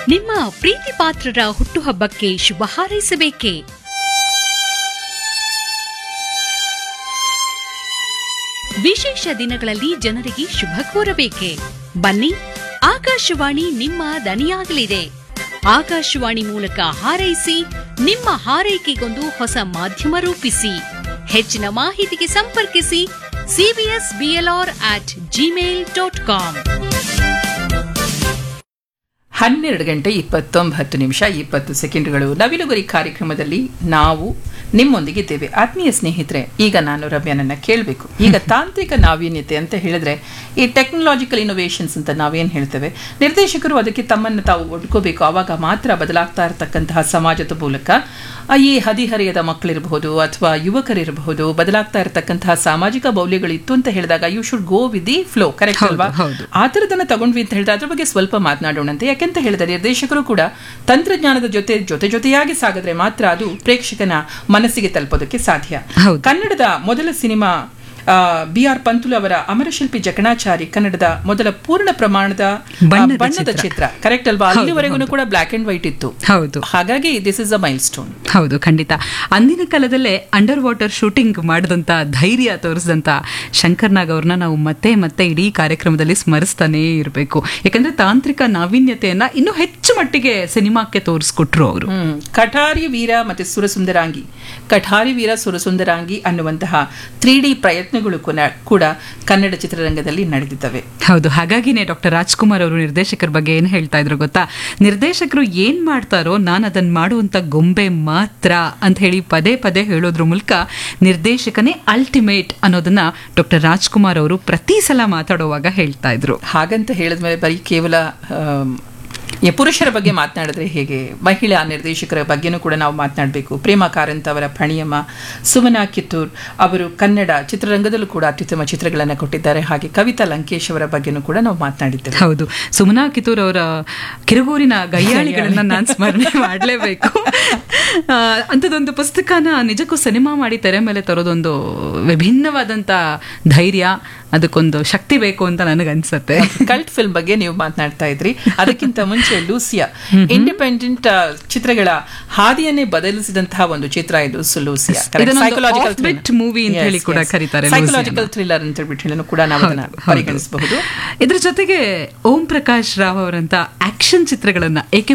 ನಿಮ್ಮ ಪ್ರೀತಿ ಪಾತ್ರರ ಹುಟ್ಟುಹಬ್ಬಕ್ಕೆ ಶುಭ ಹಾರೈಸಬೇಕೇ ವಿಶೇಷ ದಿನಗಳಲ್ಲಿ ಜನರಿಗೆ ಶುಭ ಕೋರಬೇಕೆ ಬನ್ನಿ ಆಕಾಶವಾಣಿ ನಿಮ್ಮ ದನಿಯಾಗಲಿದೆ ಆಕಾಶವಾಣಿ ಮೂಲಕ ಹಾರೈಸಿ ನಿಮ್ಮ ಹಾರೈಕೆಗೊಂದು ಹೊಸ ಮಾಧ್ಯಮ ರೂಪಿಸಿ ಹೆಚ್ಚಿನ ಮಾಹಿತಿಗೆ ಸಂಪರ್ಕಿಸಿ CBS BLR at Gmail dot com ಹನ್ನೆರಡು ಗಂಟೆ ಇಪ್ಪತ್ತೊಂಬತ್ತು ನಿಮಿಷ ಇಪ್ಪತ್ತು ಸೆಕೆಂಡ್ಗಳು ನವಿಲುಗುರಿ ಕಾರ್ಯಕ್ರಮದಲ್ಲಿ ನಾವು ನಿಮ್ಮೊಂದಿಗಿದ್ದೇವೆ ಆತ್ಮೀಯ ಸ್ನೇಹಿತರೆ ಈಗ ನಾನು ರಮ್ಯಾನನ್ನ ಕೇಳಬೇಕು ಈಗ ತಾಂತ್ರಿಕ ನಾವೀನ್ಯತೆ ಅಂತ ಹೇಳಿದ್ರೆ ಈ ಟೆಕ್ನಾಲಜಿಕಲ್ ಇನೋವೇಷನ್ಸ್ ಅಂತ ನಾವೇನು ಹೇಳ್ತೇವೆ ನಿರ್ದೇಶಕರು ಅದಕ್ಕೆ ತಮ್ಮನ್ನು ತಾವು ಒಡ್ಕೋಬೇಕು ಆವಾಗ ಮಾತ್ರ ಬದಲಾಗ್ತಾ ಇರತಕ್ಕಂತಹ ಸಮಾಜದ ಮೂಲಕ ಆ, ಈ ಹದಿಹರೆಯದ ಮಕ್ಕಳಿರಬಹುದು ಅಥವಾ ಯುವಕರಿರಬಹುದು ಬದಲಾಗ್ತಾ ಇರತಕ್ಕಂತಹ ಸಾಮಾಜಿಕ ಮೌಲ್ಯಗಳಿತ್ತು ಅಂತ ಹೇಳಿದಾಗ you should go with the flow correct ಹೌದು, ಅಲ್ವಾ ಹೌದು. ಆ ಥರದನ್ನ ತಗೊಂಡ್ವಿ ಅಂತ ಹೇಳಿದ್ರೆ ಅದ್ರ ಬಗ್ಗೆ ಸ್ವಲ್ಪ ಮಾತನಾಡೋಣಂತೆ ಯಾಕೆಂತ ಹೇಳಿದ್ರೆ ನಿರ್ದೇಶಕರು ಕೂಡ ತಂತ್ರಜ್ಞಾನದ ಜೊತೆ ಜೊತೆ ಜೊತೆಯಾಗಿ ಸಾಗಿದ್ರೆ ಮಾತ್ರ ಅದು ಪ್ರೇಕ್ಷಕನ ಮನಸ್ಸಿಗೆ ತಲುಪೋದಕ್ಕೆ ಸಾಧ್ಯ ಹೌದು. ಕನ್ನಡದ ಮೊದಲ ಸಿನಿಮಾ ಬಿ ಆರ್ ಪಂತುಲು ಅವರ ಅಮರಶಿಲ್ಪಿ ಜಕಣಾಚಾರಿ ಕನ್ನಡದ ಮೊದಲ ಪೂರ್ಣ ಪ್ರಮಾಣದ ಆ, ಬಣ್ಣದ ಬಣ್ಣದ ಚಿತ್ರ. ಚಿತ್ರ ಕರೆಕ್ಟ್ ಅಲ್ವಾ ಹೌದು, ಅಲ್ಲಿವರೆಗೂ ಹೌದು. ಕೂಡ ಬ್ಲಾಕ್ ಅಂಡ್ ವೈಟ್ ಇತ್ತು ಹೌದು ಹಾಗಾಗಿ this is a milestone ಹೌದು ಖಂಡಿತ ಅಂದಿನ ಕಾಲದಲ್ಲೇ ಅಂಡರ್ ವಾಟರ್ ಶೂಟಿಂಗ್ ಮಾಡಿದಂತ ಧೈರ್ಯ ತೋರಿಸಿದಂತ ಶಂಕರ್ನಾಗ್ ಅವ್ರನ್ನ ನಾವು ಮತ್ತೆ ಮತ್ತೆ ಇಡೀ ಕಾರ್ಯಕ್ರಮದಲ್ಲಿ ಸ್ಮರಿಸ್ತಾನೇ ಇರಬೇಕು ಯಾಕಂದ್ರೆ ತಾಂತ್ರಿಕ ನಾವೀನ್ಯತೆಯನ್ನ ಇನ್ನೂ ಹೆಚ್ಚು ಮಟ್ಟಿಗೆ ಸಿನಿಮಾಕ್ಕೆ ತೋರಿಸ್ಕೊಟ್ರು ಅವರು ಹ್ಮ್ ಕಠಾರಿ ವೀರ ಮತ್ತೆ ಸುರಸುಂದರಾಂಗಿ ಕಠಾರಿ ವೀರ ಸುರಸುಂದರಾಂಗಿ ಅನ್ನುವಂತಹ ತ್ರೀ ಡಿ ಪ್ರಯತ್ನಗಳು ಕೂಡ- ಕೂಡ ಕನ್ನಡ ಚಿತ್ರರಂಗದಲ್ಲಿ ನಡೆದಿದ್ದಾವೆ ಹೌದು ಹಾಗಾಗಿನೇ ಡಾಕ್ಟರ್ ರಾಜ್ಕುಮಾರ್ ಅವರು ನಿರ್ದೇಶಕರ ಬಗ್ಗೆ ಏನ್ ಹೇಳ್ತಾ ಇದ್ರು ಗೊತ್ತಾ ನಿರ್ದೇಶಕರು ಏನ್ ಮಾಡ್ತಾರೋ ನಾನು ಅದನ್ನ ಮಾಡುವಂತ ಗೊಂಬೆ ಮಾತ್ರ ಅಂತ ಹೇಳಿ ಪದೇ ಪದೇ ಹೇಳೋದ್ರ ಮೂಲಕ ನಿರ್ದೇಶಕನೇ ಅಲ್ಟಿಮೇಟ್ ಅನ್ನೋದನ್ನ ಡಾಕ್ಟರ್ ರಾಜ್ಕುಮಾರ್ ಅವರು ಪ್ರತಿ ಸಲ ಮಾತಾಡುವಾಗ ಹೇಳ್ತಾ ಇದ್ರು ಹಾಗಂತ ಹೇಳಿದ್ಮೇಲೆ ಬರೀ ಕೇವಲ ಆಮ್, ಈ ಪುರುಷರ ಬಗ್ಗೆ ಮಾತನಾಡಿದ್ರೆ ಹೇಗೆ ಮಹಿಳಾ ನಿರ್ದೇಶಕರ ಬಗ್ಗೆನೂ ಕೂಡ ನಾವು ಮಾತನಾಡಬೇಕು ಪ್ರೇಮ ಕಾರಂತ್ ಅವರ ಪಣಿಯಮ್ಮ ಸುಮನಾ ಕಿತ್ತೂರ್ ಅವರು ಕನ್ನಡ ಚಿತ್ರರಂಗದಲ್ಲೂ ಕೂಡ ಅತ್ಯುತ್ತಮ ಚಿತ್ರಗಳನ್ನು ಕೊಟ್ಟಿದ್ದಾರೆ ಹಾಗೆ ಕವಿತಾ ಲಂಕೇಶ್ ಅವರ ಬಗ್ಗೆನೂ ಕೂಡ ನಾವು ಮಾತನಾಡಿದ್ದೇವೆ ಹೌದು ಸುಮನಾ ಕಿತ್ತೂರ್ ಅವರ ಕಿರುಗೂರಿನ ಗಯ್ಯಾಳಿಗಳನ್ನ ನಾನು ಸ್ಮರಣೆ ಮಾಡಲೇಬೇಕು ಅಂಥದ್ದೊಂದು ಪುಸ್ತಕನ ನಿಜಕ್ಕೂ ಸಿನಿಮಾ ಮಾಡಿ ತೆರೆ ಮೇಲೆ ತರೋದೊಂದು ವಿಭಿನ್ನವಾದಂಥ ಧೈರ್ಯ ಅದಕ್ಕೊಂದು ಶಕ್ತಿ ಬೇಕು ಅಂತ ನನಗನ್ಸತ್ತೆ ಕಲ್ಟ್ ಫಿಲ್ಮ್ ಬಗ್ಗೆ ನೀವು ಮಾತನಾಡ್ತಾ ಇದ್ರಿ ಅದಕ್ಕಿಂತ ಮುಂಚೆ ಲೂಸಿಯಾ ಇಂಡಿಪೆಂಡೆಂಟ್ ಚಿತ್ರಗಳ ಹಾದಿಯನ್ನೇ ಬದಲಿಸಿದಂತಹ ಒಂದು ಚಿತ್ರ ಇದು ಸು ಲೂಸಿಯಾ ಇದನ್ನೊಂದು off-beat movie ಅಂತ ಹೇಳಿ ಕೂಡ ಕರೀತಾರೆ ಸೈಕಲಾಜಿಕಲ್ ಥ್ರಿಲ್ಲರ್ ಅಂತ ಹೇಳ್ಬಿಟ್ಟು ಹೇಳಿ ಕೂಡ ನಾವು ಅದನ್ನ ಪರಿಗಣಿಸಬಹುದು ಇದ್ರ ಜೊತೆಗೆ ಓಂ ಪ್ರಕಾಶ್ ರಾವ್ ಅವರಂತ ಆಕ್ಷನ್ ಚಿತ್ರಗಳನ್ನ ಎ ಕೆ